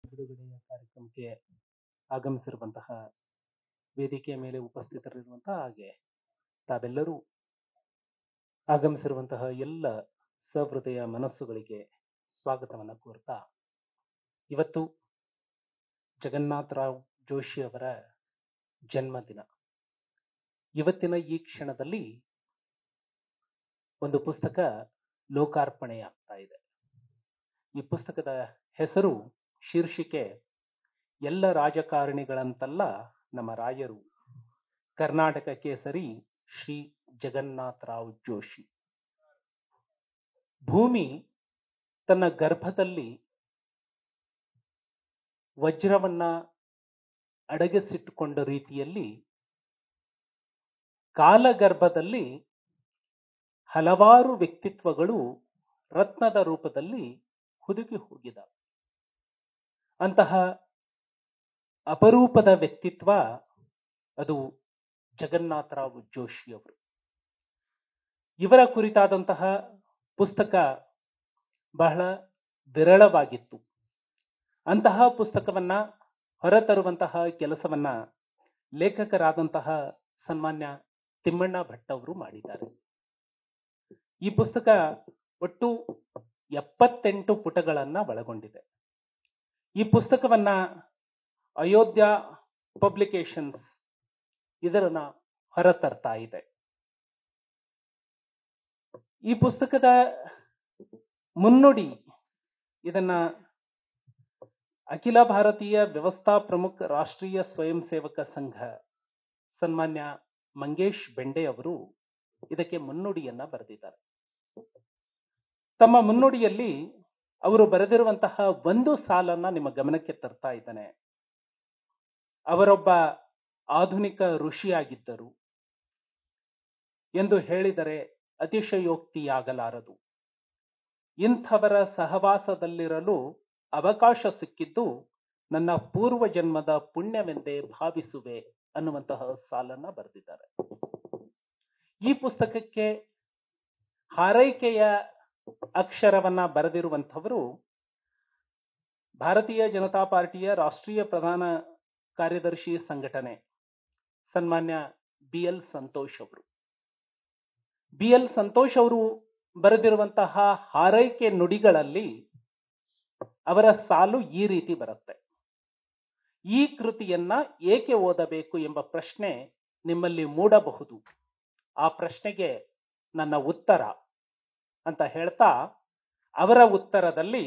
ಬಿಡುಗಡೆಯ ಕಾರ್ಯಕ್ರಮಕ್ಕೆ ಆಗಮಿಸಿರುವಂತಹ ವೇದಿಕೆಯ ಮೇಲೆ ಉಪಸ್ಥಿತರಿರುವಂತಹ ಹಾಗೆ ತಾವೆಲ್ಲರೂ ಆಗಮಿಸಿರುವಂತಹ ಎಲ್ಲ ಸಹೃದಯ ಮನಸ್ಸುಗಳಿಗೆ ಸ್ವಾಗತವನ್ನು ಕೋರ್ತಾ ಇವತ್ತು ಜಗನ್ನಾಥರಾವ್ ಜೋಶಿ ಅವರ ಜನ್ಮದಿನ ಇವತ್ತಿನ ಈ ಕ್ಷಣದಲ್ಲಿ ಒಂದು ಪುಸ್ತಕ ಲೋಕಾರ್ಪಣೆಯಾಗ್ತಾ ಇದೆ ಈ ಪುಸ್ತಕದ ಹೆಸರು ಶೀರ್ಷಿಕೆ ಎಲ್ಲ ರಾಜಕಾರಣಿಗಳಂತಲ್ಲ ನಮ್ಮ ರಾಯರು ಕರ್ನಾಟಕ ಕೇಸರಿ ಶ್ರೀ ಜಗನ್ನಾಥರಾವ್ ಜೋಶಿ ಭೂಮಿ ತನ್ನ ಗರ್ಭದಲ್ಲಿ ವಜ್ರವನ್ನ ಅಡಗಿಸಿಟ್ಟುಕೊಂಡ ರೀತಿಯಲ್ಲಿ ಕಾಲಗರ್ಭದಲ್ಲಿ ಹಲವಾರು ವ್ಯಕ್ತಿತ್ವಗಳು ರತ್ನದ ರೂಪದಲ್ಲಿ ಹುದುಗಿ ಹೋಗಿದ ಅಂತಹ ಅಪರೂಪದ ವ್ಯಕ್ತಿತ್ವ ಅದು ಜಗನ್ನಾಥರಾವ್ ಜೋಶಿ ಅವರು ಇವರ ಕುರಿತಾದಂತಹ ಪುಸ್ತಕ ಬಹಳ ವಿರಳವಾಗಿತ್ತು ಅಂತಹ ಪುಸ್ತಕವನ್ನ ಹೊರತರುವಂತಹ ಕೆಲಸವನ್ನ ಲೇಖಕರಾದಂತಹ ಸನ್ಮಾನ್ಯ ತಿಮ್ಮಣ್ಣ ಭಟ್ ಅವರು ಮಾಡಿದ್ದಾರೆ ಈ ಪುಸ್ತಕ ಒಟ್ಟು ಎಪ್ಪತ್ತೆಂಟು ಪುಟಗಳನ್ನ ಒಳಗೊಂಡಿದೆ ಈ ಪುಸ್ತಕವನ್ನ ಅಯೋಧ್ಯ ಪಬ್ಲಿಕೇಶನ್ಸ್ ಇದರನ್ನ ಹೊರತರ್ತಾ ಇದೆ ಈ ಪುಸ್ತಕದ ಮುನ್ನುಡಿ ಇದನ್ನ ಅಖಿಲ ಭಾರತೀಯ ವ್ಯವಸ್ಥಾ ಪ್ರಮುಖ ರಾಷ್ಟ್ರೀಯ ಸ್ವಯಂ ಸೇವಕ ಸಂಘ ಸನ್ಮಾನ್ಯ ಮಂಗೇಶ್ ಬೆಂಡೆ ಅವರು ಇದಕ್ಕೆ ಮುನ್ನುಡಿಯನ್ನ ಬರೆದಿದ್ದಾರೆ ತಮ್ಮ ಮುನ್ನುಡಿಯಲ್ಲಿ ಅವರು ಬರೆದಿರುವಂತಹ ಒಂದು ಸಾಲನ್ನ ನಿಮ್ಮ ಗಮನಕ್ಕೆ ತರ್ತಾ ಇದ್ದಾನೆ ಅವರೊಬ್ಬ ಆಧುನಿಕ ಋಷಿಯಾಗಿದ್ದರು ಎಂದು ಹೇಳಿದರೆ ಅತಿಶಯೋಕ್ತಿಯಾಗಲಾರದು ಇಂಥವರ ಸಹವಾಸದಲ್ಲಿರಲು ಅವಕಾಶ ಸಿಕ್ಕಿದ್ದು ನನ್ನ ಪೂರ್ವ ಜನ್ಮದ ಪುಣ್ಯವೆಂದೇ ಭಾವಿಸುವೆ ಅನ್ನುವಂತಹ ಸಾಲನ್ನ ಬರೆದಿದ್ದಾರೆ ಈ ಪುಸ್ತಕಕ್ಕೆ ಹಾರೈಕೆಯ ಅಕ್ಷರವನ್ನ ಬರೆದಿರುವಂಥವರು ಭಾರತೀಯ ಜನತಾ ಪಾರ್ಟಿಯ ರಾಷ್ಟ್ರೀಯ ಪ್ರಧಾನ ಕಾರ್ಯದರ್ಶಿ ಸಂಘಟನೆ ಸನ್ಮಾನ್ಯ ಬಿ ಎಲ್ ಸಂತೋಷ್ ಅವರು ಬಿ ಎಲ್ ಸಂತೋಷ್ ಅವರು ಬರೆದಿರುವಂತಹ ಹಾರೈಕೆ ನುಡಿಗಳಲ್ಲಿ ಅವರ ಸಾಲು ಈ ರೀತಿ ಬರುತ್ತೆ ಈ ಕೃತಿಯನ್ನ ಏಕೆ ಓದಬೇಕು ಎಂಬ ಪ್ರಶ್ನೆ ನಿಮ್ಮಲ್ಲಿ ಮೂಡಬಹುದು ಆ ಪ್ರಶ್ನೆಗೆ ನನ್ನ ಉತ್ತರ ಅಂತ ಹೇಳ್ತಾ ಅವರ ಉತ್ತರದಲ್ಲಿ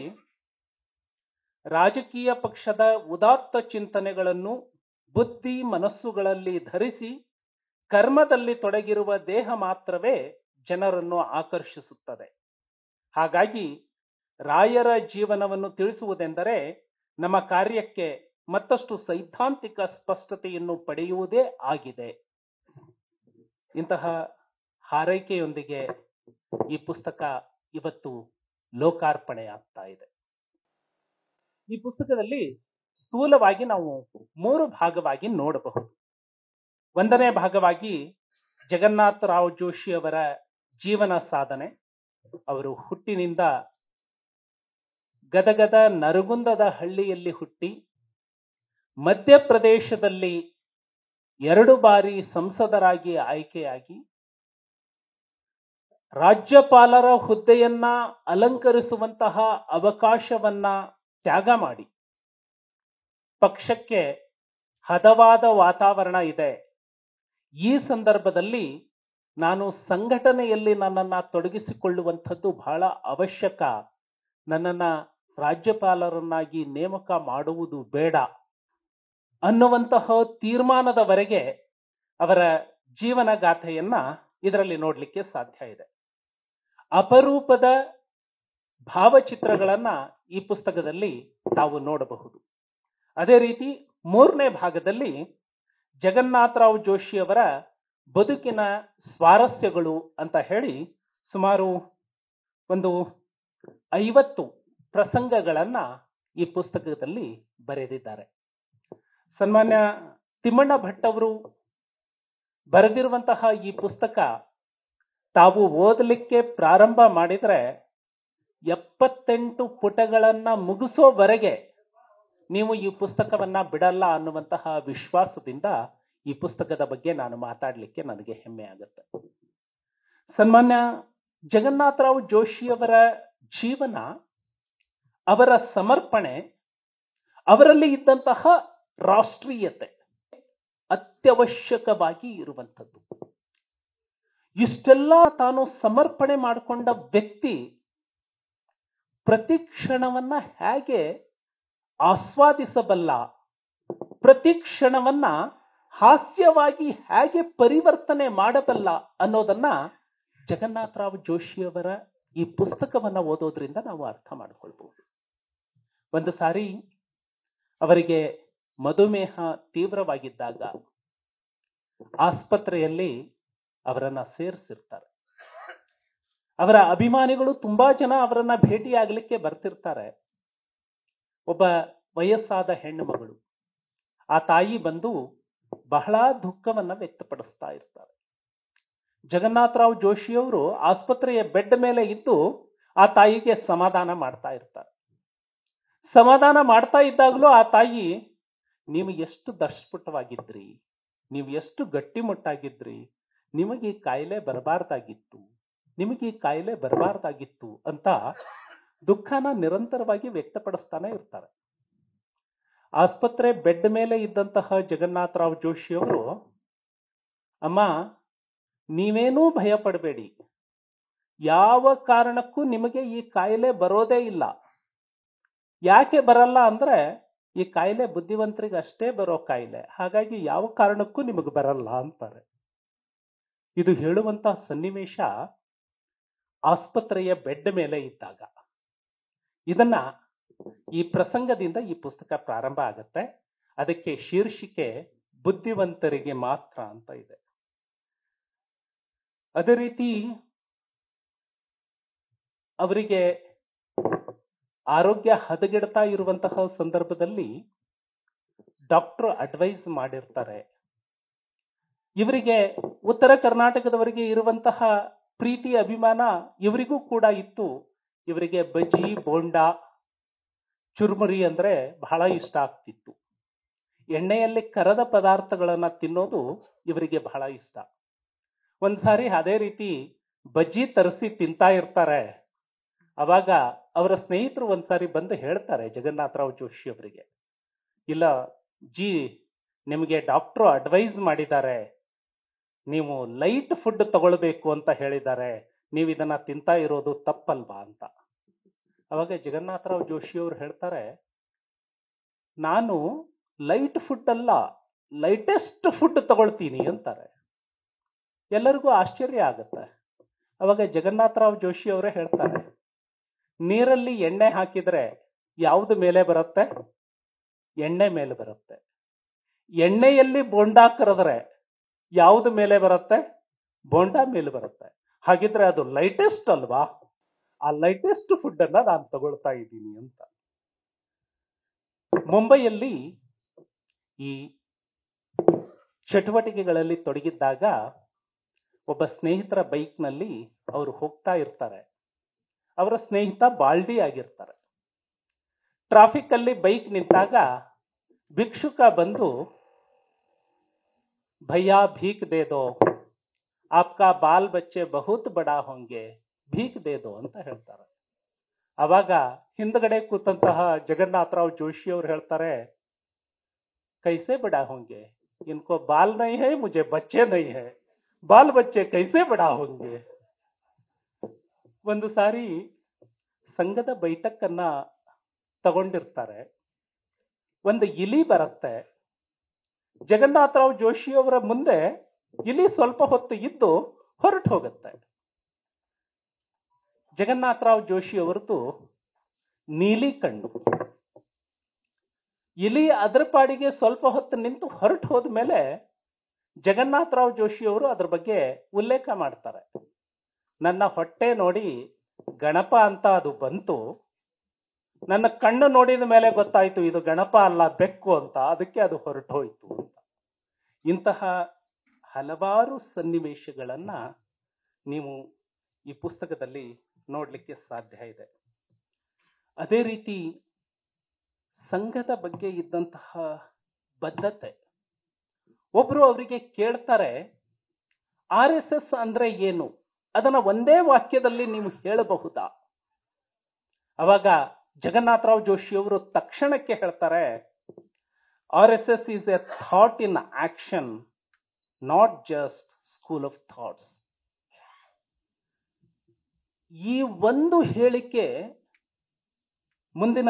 ರಾಜಕೀಯ ಪಕ್ಷದ ಉದಾತ್ತ ಚಿಂತನೆಗಳನ್ನು ಬುದ್ಧಿ ಮನಸ್ಸುಗಳಲ್ಲಿ ಧರಿಸಿ ಕರ್ಮದಲ್ಲಿ ತೊಡಗಿರುವ ದೇಹ ಮಾತ್ರವೇ ಜನರನ್ನು ಆಕರ್ಷಿಸುತ್ತದೆ ಹಾಗಾಗಿ ರಾಯರ ಜೀವನವನ್ನು ತಿಳಿಸುವುದೆಂದರೆ ನಮ್ಮ ಕಾರ್ಯಕ್ಕೆ ಮತ್ತಷ್ಟು ಸೈದ್ಧಾಂತಿಕ ಸ್ಪಷ್ಟತೆಯನ್ನು ಪಡೆಯುವುದೇ ಆಗಿದೆ ಇಂತಹ ಹಾರೈಕೆಯೊಂದಿಗೆ ಈ ಪುಸ್ತಕ ಇವತ್ತು ಲೋಕಾರ್ಪಣೆಯಾಗ್ತಾ ಇದೆ ಈ ಪುಸ್ತಕದಲ್ಲಿ ಸ್ಥೂಲವಾಗಿ ನಾವು ಮೂರು ಭಾಗವಾಗಿ ನೋಡಬಹುದು ಒಂದನೇ ಭಾಗವಾಗಿ ಜಗನ್ನಾಥರಾವ್ ಜೋಶಿ ಅವರ ಜೀವನ ಸಾಧನೆ ಅವರು ಹುಟ್ಟಿನಿಂದ ಗದಗದ ನರಗುಂದದ ಹಳ್ಳಿಯಲ್ಲಿ ಹುಟ್ಟಿ ಮಧ್ಯಪ್ರದೇಶದಲ್ಲಿ ಎರಡು ಬಾರಿ ಸಂಸದರಾಗಿ ಆಯ್ಕೆಯಾಗಿ ರಾಜ್ಯಪಾಲರ ಹುದ್ದೆಯನ್ನ ಅಲಂಕರಿಸುವಂತಹ ಅವಕಾಶವನ್ನ ತ್ಯಾಗ ಮಾಡಿ ಪಕ್ಷಕ್ಕೆ ಹದವಾದ ವಾತಾವರಣ ಇದೆ ಈ ಸಂದರ್ಭದಲ್ಲಿ ನಾನು ಸಂಘಟನೆಯಲ್ಲಿ ನನ್ನನ್ನ ತೊಡಗಿಸಿಕೊಳ್ಳುವಂಥದ್ದು ಬಹಳ ಅವಶ್ಯಕ ನನ್ನನ್ನ ರಾಜ್ಯಪಾಲರನ್ನಾಗಿ ನೇಮಕ ಮಾಡುವುದು ಬೇಡ ಅನ್ನುವಂತಹ ತೀರ್ಮಾನದವರೆಗೆ ಅವರ ಜೀವನ ಗಾಥೆಯನ್ನ ಇದರಲ್ಲಿ ನೋಡ್ಲಿಕ್ಕೆ ಸಾಧ್ಯ ಇದೆ ಅಪರೂಪದ ಭಾವಚಿತ್ರಗಳನ್ನ ಈ ಪುಸ್ತಕದಲ್ಲಿ ತಾವು ನೋಡಬಹುದು ಅದೇ ರೀತಿ ಮೂರನೇ ಭಾಗದಲ್ಲಿ ಜಗನ್ನಾಥರಾವ್ ಜೋಶಿ ಅವರ ಬದುಕಿನ ಸ್ವಾರಸ್ಯಗಳು ಅಂತ ಹೇಳಿ ಸುಮಾರು ಒಂದು ಐವತ್ತು ಪ್ರಸಂಗಗಳನ್ನ ಈ ಪುಸ್ತಕದಲ್ಲಿ ಬರೆದಿದ್ದಾರೆ ಸನ್ಮಾನ್ಯ ತಿಮ್ಮಣ್ಣ ಭಟ್ ಅವರು ಬರೆದಿರುವಂತಹ ಈ ಪುಸ್ತಕ ತಾವು ಓದಲಿಕ್ಕೆ ಪ್ರಾರಂಭ ಮಾಡಿದ್ರೆ ಎಪ್ಪತ್ತೆಂಟು ಪುಟಗಳನ್ನ ಮುಗಿಸೋವರೆಗೆ ನೀವು ಈ ಪುಸ್ತಕವನ್ನ ಬಿಡಲ್ಲ ಅನ್ನುವಂತಹ ವಿಶ್ವಾಸದಿಂದ ಈ ಪುಸ್ತಕದ ಬಗ್ಗೆ ನಾನು ಮಾತಾಡಲಿಕ್ಕೆ ನನಗೆ ಹೆಮ್ಮೆ ಆಗುತ್ತೆ ಸನ್ಮಾನ್ಯ ಜಗನ್ನಾಥರಾವ್ ಜೋಶಿಯವರ ಜೀವನ ಅವರ ಸಮರ್ಪಣೆ ಅವರಲ್ಲಿ ಇದ್ದಂತಹ ರಾಷ್ಟ್ರೀಯತೆ ಅತ್ಯವಶ್ಯಕವಾಗಿ ಇರುವಂಥದ್ದು ಇಷ್ಟೆಲ್ಲ ತಾನು ಸಮರ್ಪಣೆ ಮಾಡಿಕೊಂಡ ವ್ಯಕ್ತಿ ಪ್ರತಿ ಕ್ಷಣವನ್ನ ಹೇಗೆ ಆಸ್ವಾದಿಸಬಲ್ಲ ಪ್ರತಿ ಕ್ಷಣವನ್ನ ಹಾಸ್ಯವಾಗಿ ಹೇಗೆ ಪರಿವರ್ತನೆ ಮಾಡಬಲ್ಲ ಅನ್ನೋದನ್ನ ಜಗನ್ನಾಥರಾವ್ ಜೋಶಿಯವರ ಈ ಪುಸ್ತಕವನ್ನ ಓದೋದ್ರಿಂದ ನಾವು ಅರ್ಥ ಮಾಡಿಕೊಳ್ಬಹುದು ಒಂದು ಸಾರಿ ಅವರಿಗೆ ಮಧುಮೇಹ ತೀವ್ರವಾಗಿದ್ದಾಗ ಆಸ್ಪತ್ರೆಯಲ್ಲಿ ಅವರನ್ನ ಸೇರಿಸಿರ್ತಾರೆ ಅವರ ಅಭಿಮಾನಿಗಳು ತುಂಬಾ ಜನ ಅವರನ್ನ ಭೇಟಿಯಾಗಲಿಕ್ಕೆ ಬರ್ತಿರ್ತಾರೆ ಒಬ್ಬ ವಯಸ್ಸಾದ ಹೆಣ್ಣು ಮಗಳು ಆ ತಾಯಿ ಬಂದು ಬಹಳ ದುಃಖವನ್ನ ವ್ಯಕ್ತಪಡಿಸ್ತಾ ಇರ್ತಾರೆ ಜಗನ್ನಾಥರಾವ್ ಜೋಶಿಯವರು ಆಸ್ಪತ್ರೆಯ ಬೆಡ್ ಮೇಲೆ ಇದ್ದು ಆ ತಾಯಿಗೆ ಸಮಾಧಾನ ಮಾಡ್ತಾ ಇರ್ತಾರೆ ಸಮಾಧಾನ ಮಾಡ್ತಾ ಇದ್ದಾಗಲೂ ಆ ತಾಯಿ ನೀವು ಎಷ್ಟು ದರ್ಶಪುಟವಾಗಿದ್ರಿ ನೀವು ಎಷ್ಟು ಗಟ್ಟಿಮುಟ್ಟಾಗಿದ್ರಿ ನಿಮಗೆ ಈ ಕಾಯಿಲೆ ಬರಬಾರ್ದಾಗಿತ್ತು ನಿಮಗೆ ಈ ಕಾಯಿಲೆ ಬರಬಾರ್ದಾಗಿತ್ತು ಅಂತ ದುಃಖನ ನಿರಂತರವಾಗಿ ವ್ಯಕ್ತಪಡಿಸ್ತಾನೆ ಇರ್ತಾರೆ ಆಸ್ಪತ್ರೆ ಬೆಡ್ ಮೇಲೆ ಇದ್ದಂತಹ ಜಗನ್ನಾಥರಾವ್ ಜೋಶಿಯವರು ಅಮ್ಮ ನೀವೇನೂ ಭಯ ಪಡಬೇಡಿ ಯಾವ ಕಾರಣಕ್ಕೂ ನಿಮಗೆ ಈ ಕಾಯಿಲೆ ಬರೋದೇ ಇಲ್ಲ ಯಾಕೆ ಬರಲ್ಲ ಅಂದ್ರೆ ಈ ಕಾಯಿಲೆ ಬುದ್ಧಿವಂತರಿಗೆ ಅಷ್ಟೇ ಬರೋ ಕಾಯಿಲೆ ಹಾಗಾಗಿ ಯಾವ ಕಾರಣಕ್ಕೂ ನಿಮಗೆ ಬರಲ್ಲ ಅಂತಾರೆ ಇದು ಹೇಳುವಂತಹ ಸನ್ನಿವೇಶ ಆಸ್ಪತ್ರೆಯ ಬೆಡ್ ಮೇಲೆ ಇದ್ದಾಗ ಇದನ್ನ ಈ ಪ್ರಸಂಗದಿಂದ ಈ ಪುಸ್ತಕ ಪ್ರಾರಂಭ ಆಗುತ್ತೆ ಅದಕ್ಕೆ ಶೀರ್ಷಿಕೆ ಬುದ್ಧಿವಂತರಿಗೆ ಮಾತ್ರ ಅಂತ ಇದೆ ಅದೇ ರೀತಿ ಅವರಿಗೆ ಆರೋಗ್ಯ ಹದಗೆಡ್ತಾ ಇರುವಂತಹ ಸಂದರ್ಭದಲ್ಲಿ ಡಾಕ್ಟರ್ ಅಡ್ವೈಸ್ ಮಾಡಿರ್ತಾರೆ ಇವರಿಗೆ ಉತ್ತರ ಕರ್ನಾಟಕದವರಿಗೆ ಇರುವಂತಹ ಪ್ರೀತಿ ಅಭಿಮಾನ ಇವರಿಗೂ ಕೂಡ ಇತ್ತು ಇವರಿಗೆ ಬಜ್ಜಿ ಬೋಂಡಾ ಚುರುಮುರಿ ಅಂದ್ರೆ ಬಹಳ ಇಷ್ಟ ಆಗ್ತಿತ್ತು ಎಣ್ಣೆಯಲ್ಲಿ ಕರದ ಪದಾರ್ಥಗಳನ್ನ ತಿನ್ನೋದು ಇವರಿಗೆ ಬಹಳ ಇಷ್ಟ ಒಂದ್ಸಾರಿ ಅದೇ ರೀತಿ ಬಜ್ಜಿ ತರಿಸಿ ತಿಂತಾ ಇರ್ತಾರೆ ಅವಾಗ ಅವರ ಸ್ನೇಹಿತರು ಒಂದ್ಸಾರಿ ಬಂದು ಹೇಳ್ತಾರೆ ಜಗನ್ನಾಥರಾವ್ ಜೋಶಿ ಅವರಿಗೆ ಇಲ್ಲ ಜಿ ನಿಮಗೆ ಡಾಕ್ಟ್ರು ಅಡ್ವೈಸ್ ಮಾಡಿದ್ದಾರೆ ನೀವು ಲೈಟ್ ಫುಡ್ ತಗೊಳ್ಬೇಕು ಅಂತ ಹೇಳಿದ್ದಾರೆ ನೀವು ಇದನ್ನ ತಿಂತಾ ಇರೋದು ತಪ್ಪಲ್ವಾ ಅಂತ ಅವಾಗ ಜಗನ್ನಾಥರಾವ್ ಜೋಶಿ ಅವರು ಹೇಳ್ತಾರೆ ನಾನು ಲೈಟ್ ಫುಡ್ ಅಲ್ಲ ಲೈಟೆಸ್ಟ್ ಫುಡ್ ತಗೊಳ್ತೀನಿ ಅಂತಾರೆ ಎಲ್ಲರಿಗೂ ಆಶ್ಚರ್ಯ ಆಗುತ್ತೆ ಅವಾಗ ಜಗನ್ನಾಥರಾವ್ ಜೋಶಿ ಅವರೇ ಹೇಳ್ತಾರೆ ನೀರಲ್ಲಿ ಎಣ್ಣೆ ಹಾಕಿದ್ರೆ ಯಾವ್ದು ಮೇಲೆ ಬರುತ್ತೆ ಎಣ್ಣೆ ಮೇಲೆ ಬರುತ್ತೆ ಎಣ್ಣೆಯಲ್ಲಿ ಬೋಂಡಾ ಕರೆದ್ರೆ ಯಾವ್ದು ಮೇಲೆ ಬರುತ್ತೆ ಬೋಂಡಾ ಮೇಲೆ ಬರುತ್ತೆ ಹಾಗಿದ್ರೆ ಅದು ಲೈಟೆಸ್ಟ್ ಅಲ್ವಾ ಆ ಲೈಟೆಸ್ಟ್ ಫುಡ್ ಅನ್ನ ನಾನು ತಗೊಳ್ತಾ ಇದ್ದೀನಿ ಅಂತ ಮುಂಬೈಯಲ್ಲಿ ಈ ಚಟುವಟಿಕೆಗಳಲ್ಲಿ ತೊಡಗಿದ್ದಾಗ ಒಬ್ಬ ಸ್ನೇಹಿತರ ಬೈಕ್ನಲ್ಲಿ ಅವರು ಹೋಗ್ತಾ ಇರ್ತಾರೆ ಅವರ ಸ್ನೇಹಿತ ಬಾಲ್ಡಿ ಆಗಿರ್ತಾರೆ ಟ್ರಾಫಿಕ್ ಅಲ್ಲಿ ಬೈಕ್ ನಿಂತಾಗ ಭಿಕ್ಷುಕ ಬಂದು ಭಯ್ಯ ಭೀಕ್ ದೇ ದೋ ಆಪ್ಕಾ ಬಾಲ್ ಬಚ್ಚೆ ಬಹುತ್ ಬಡಾ ಹೋಂಗೆ ಭೀಕ್ ದೇ ದೋ ಅಂತ ಹೇಳ್ತಾರೆ ಅವಾಗ ಹಿಂದ್ಗಡೆ ಕೂತಂತಹ ಜಗನ್ನಾಥರಾವ್ ಜೋಶಿ ಅವರು ಹೇಳ್ತಾರೆ ಕೈಸೆ ಬಡಾ ಹೋಂಗೆ ಇನ್ಕೋ ಬಾಲ್ ನೈ ಹೈ ಮುಜೆ ಬಚ್ಚೆ ನೈ ಹೈ ಬಾಲ್ ಬಚ್ಚೆ ಕೈಸೆ ಬಡಾ ಹೋಂಗೆ ಒಂದು ಸಾರಿ ಸಂಘದ ಬೈಠಕ್ಕನ್ನ ತಗೊಂಡಿರ್ತಾರೆ ಒಂದು ಇಲಿ ಬರುತ್ತೆ ಜಗನ್ನಾಥರಾವ್ ಜೋಶಿ ಅವರ ಮುಂದೆ ಇಲಿ ಸ್ವಲ್ಪ ಹೊತ್ತು ಇದ್ದು ಹೊರಟು ಹೋಗುತ್ತೆ ಜಗನ್ನಾಥರಾವ್ ಜೋಶಿ ಅವರದ್ದು ನೀಲಿ ಕಣ್ಣು ಇಲಿ ಅದರ ಪಾಡಿಗೆ ಸ್ವಲ್ಪ ಹೊತ್ತು ನಿಂತು ಹೊರಟು ಹೋದ್ಮೇಲೆ ಜಗನ್ನಾಥರಾವ್ ಜೋಶಿ ಅವರು ಅದ್ರ ಬಗ್ಗೆ ಉಲ್ಲೇಖ ಮಾಡ್ತಾರೆ ನನ್ನ ಹೊಟ್ಟೆ ನೋಡಿ ಗಣಪ ಅಂತ ಅದು ಬಂತು ನನ್ನ ಕಣ್ಣು ನೋಡಿದ ಮೇಲೆ ಗೊತ್ತಾಯ್ತು ಇದು ಗಣಪ ಅಲ್ಲ ಬೆಕ್ಕು ಅಂತ ಅದಕ್ಕೆ ಅದು ಹೊರಟು ಹೋಯ್ತು ಅಂತ ಇಂತಹ ಹಲವಾರು ಸನ್ನಿವೇಶಗಳನ್ನ ನೀವು ಈ ಪುಸ್ತಕದಲ್ಲಿ ನೋಡಲಿಕ್ಕೆ ಸಾಧ್ಯ ಇದೆ ಅದೇ ರೀತಿ ಸಂಘದ ಬಗ್ಗೆ ಇದ್ದಂತಹ ಬದ್ಧತೆ ಒಬ್ರು ಅವರಿಗೆ ಕೇಳ್ತಾರೆ ಆರ್ ಎಸ್ ಎಸ್ ಅಂದ್ರೆ ಏನು ಅದನ್ನ ಒಂದೇ ವಾಕ್ಯದಲ್ಲಿ ನೀವು ಹೇಳಬಹುದಾ ಅವಾಗ ಜಗನ್ನಾಥರಾವ್ ಜೋಶಿ ಅವರು ತಕ್ಷಣಕ್ಕೆ ಹೇಳ್ತಾರೆ R S S is a thought in action not just school of thoughts ಈ ಒಂದು ಹೇಳಿಕೆ ಮುಂದಿನ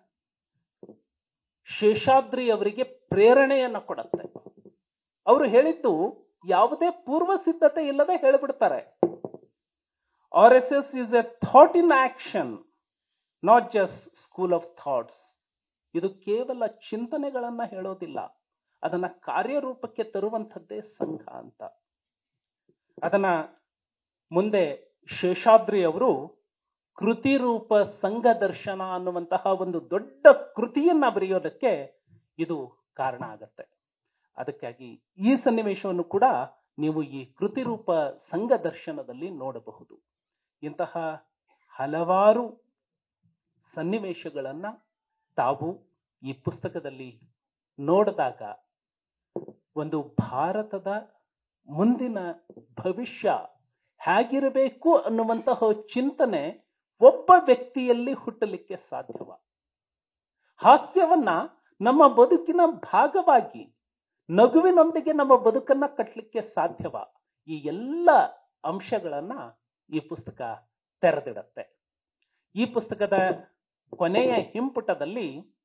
ಶೇಷಾದ್ರಿ ಅವರಿಗೆ ಪ್ರೇರಣೆಯನ್ನ ಕೊಡುತ್ತೆ ಅವರು ಹೇಳಿದ್ದು ಯಾವುದೇ ಪೂರ್ವ ಸಿದ್ಧತೆ ಇಲ್ಲದೆ ಹೇಳಿಬಿಡ್ತಾರೆ R S S is a thought in action not just school of thoughts ಇದು ಕೇವಲ ಚಿಂತನೆಗಳನ್ನ ಹೇಳೋದಿಲ್ಲ ಅದನ್ನ ಕಾರ್ಯರೂಪಕ್ಕೆ ತರುವಂಥದ್ದೇ ಸಂಘ ಅಂತ ಅದನ್ನ ಮುಂದೆ ಶೇಷಾದ್ರಿ ಅವರು ಕೃತಿ ರೂಪ ಸಂಘ ದರ್ಶನ ಅನ್ನುವಂತಹ ಒಂದು ದೊಡ್ಡ ಕೃತಿಯನ್ನ ಬರೆಯೋದಕ್ಕೆ ಇದು ಕಾರಣ ಆಗತ್ತೆ ಅದಕ್ಕಾಗಿ ಈ ಸನ್ನಿವೇಶವನ್ನು ಕೂಡ ನೀವು ಈ ಕೃತಿ ರೂಪ ಸಂಘ ದರ್ಶನದಲ್ಲಿ ನೋಡಬಹುದು ಇಂತಹ ಹಲವಾರು ಸನ್ನಿವೇಶಗಳನ್ನ ತಾವು ಈ ಪುಸ್ತಕದಲ್ಲಿ ನೋಡಿದಾಗ ಒಂದು ಭಾರತದ ಮುಂದಿನ ಭವಿಷ್ಯ ಹೇಗಿರಬೇಕು ಅನ್ನುವಂತಹ ಚಿಂತನೆ ಒಬ್ಬ ವ್ಯಕ್ತಿಯಲ್ಲಿ ಹುಟ್ಟಲಿಕ್ಕೆ ಸಾಧ್ಯವ ಹಾಸ್ಯವನ್ನ ನಮ್ಮ ಬದುಕಿನ ಭಾಗವಾಗಿ ನಗುವಿನೊಂದಿಗೆ ನಮ್ಮ ಬದುಕನ್ನ ಕಟ್ಟಲಿಕ್ಕೆ ಸಾಧ್ಯವ ಈ ಎಲ್ಲ ಅಂಶಗಳನ್ನ ಈ ಪುಸ್ತಕ ತೆರೆದಿಡತ್ತೆ ಈ ಪುಸ್ತಕದ ಕೊನೆಯ ಹಿಂಪುಟದಲ್ಲಿ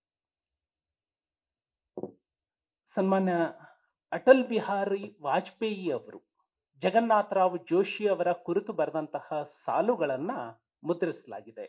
ಸನ್ಮಾನ್ಯ ಅಟಲ್ ಬಿಹಾರಿ ವಾಜಪೇಯಿ ಅವರು ಜಗನ್ನಾಥರಾವ್ ಜೋಶಿ ಅವರ ಕುರಿತು ಬರೆದಂತಹ ಸಾಲುಗಳನ್ನ ಮುದ್ರಿಸಲಾಗಿದೆ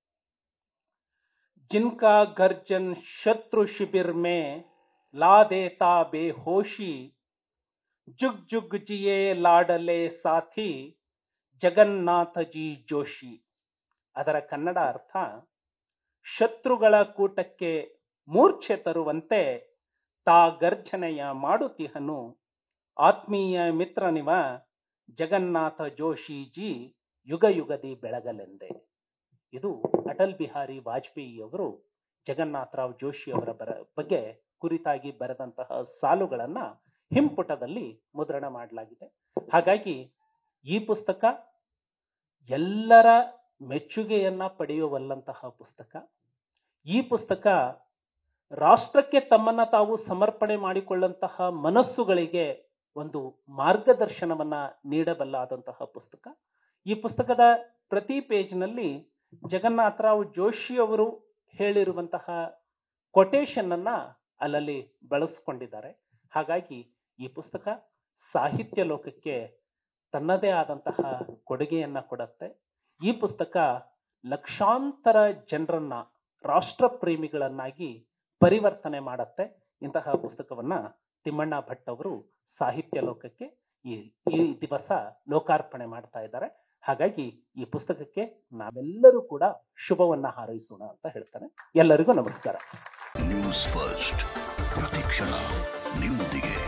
ಜಿನ್ಕಾ ಗರ್ಜನ್ ಶತ್ರು ಶಿಬಿರ್ ಮೇ ಲಾ ದೇತಾ ಬೇಹೋಶಿ ಜುಗ್ ಜುಗ್ ಜಿಯೇ ಲಾಡಲೆ ಸಾಥಿ ಜಗನ್ನಾಥಜಿ ಜೋಶಿ ಅದರ ಕನ್ನಡ ಅರ್ಥ ಶತ್ರುಗಳ ಕೂಟಕ್ಕೆ ಮೂರ್ಛೆ ತರುವಂತೆ ತಾ ಗರ್ಜನೆಯ ಮಾಡುತ್ತಿಹನು ಆತ್ಮೀಯ ಮಿತ್ರನಿವ ಜಗನ್ನಾಥ ಜೋಶಿಜಿ ಯುಗ ಯುಗದಿ ಬೆಳಗಲೆಂದೆ ಇದು ಅಟಲ್ ಬಿಹಾರಿ ವಾಜಪೇಯಿ ಅವರು ಜಗನ್ನಾಥರಾವ್ ಜೋಶಿ ಅವರ ಬರ ಬಗ್ಗೆ ಕುರಿತಾಗಿ ಬರೆದಂತಹ ಸಾಲುಗಳನ್ನ ಹಿಂಪುಟದಲ್ಲಿ ಮುದ್ರಣ ಮಾಡಲಾಗಿದೆ ಹಾಗಾಗಿ ಈ ಪುಸ್ತಕ ಎಲ್ಲರ ಮೆಚ್ಚುಗೆಯನ್ನ ಪಡೆಯುವಲ್ಲಂತಹ ಪುಸ್ತಕ ಈ ಪುಸ್ತಕ ರಾಷ್ಟ್ರಕ್ಕೆ ತಮ್ಮನ್ನ ತಾವು ಸಮರ್ಪಣೆ ಮಾಡಿಕೊಳ್ಳಂತಹ ಮನಸ್ಸುಗಳಿಗೆ ಒಂದು ಮಾರ್ಗದರ್ಶನವನ್ನ ನೀಡಬಲ್ಲಾದಂತಹ ಪುಸ್ತಕ ಈ ಪುಸ್ತಕದ ಪ್ರತಿ ಪೇಜ್ನಲ್ಲಿ ಜಗನ್ನಾಥರಾವ್ ಜೋಶಿ ಅವರು ಹೇಳಿರುವಂತಹ ಕೊಟೇಶನ್ ಅನ್ನ ಅಲ್ಲಲ್ಲಿ ಬಳಸ್ಕೊಂಡಿದ್ದಾರೆ ಹಾಗಾಗಿ ಈ ಪುಸ್ತಕ ಸಾಹಿತ್ಯ ಲೋಕಕ್ಕೆ ತನ್ನದೇ ಆದಂತಹ ಕೊಡುಗೆಯನ್ನ ಕೊಡುತ್ತೆ ಈ ಪುಸ್ತಕ ಲಕ್ಷಾಂತರ ಜನರನ್ನ ರಾಷ್ಟ್ರ ಪ್ರೇಮಿಗಳನ್ನಾಗಿ ಪರಿವರ್ತನೆ ಮಾಡತ್ತೆ ಇಂತಹ ಪುಸ್ತಕವನ್ನ ತಿಮ್ಮಣ್ಣ ಭಟ್ ಅವರು ಸಾಹಿತ್ಯ ಲೋಕಕ್ಕೆ ಈ ಈ ದಿವಸ ಲೋಕಾರ್ಪಣೆ ಮಾಡ್ತಾ ಇದ್ದಾರೆ ಹಾಗಾಗಿ ಈ ಪುಸ್ತಕಕ್ಕೆ ನಾವೆಲ್ಲರೂ ಕೂಡ ಶುಭವನ್ನ ಹಾರೈಸೋಣ ಅಂತ ಹೇಳ್ತಾರೆ ಎಲ್ಲರಿಗೂ ನಮಸ್ಕಾರ ನ್ಯೂಸ್ ಫಸ್ಟ್ ಪ್ರತಿಕ್ಷಣ ನಿಮ್ಮೊಂದಿಗೆ